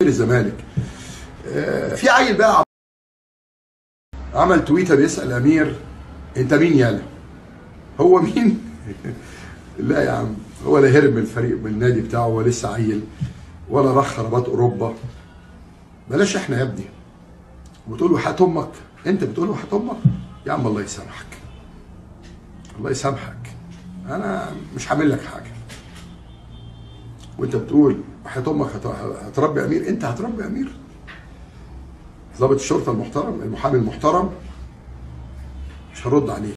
جماهير الزمالك آه، في عيل بقى عمل تويته بيسال امير انت مين يالا هو مين لا يا عم هو لا هرب من الفريق من النادي بتاعه هو لسه عيل ولا راح خرابات اوروبا بلاش احنا يا ابني وتقول له حات امك انت بتقول له حات امك يا عم الله يسامحك الله يسامحك انا مش هعمل لك حاجه وانت بتقول حياة امك هت- هتربي امير انت هتربي امير ضابط الشرطه المحترم المحامي المحترم مش هرد عليه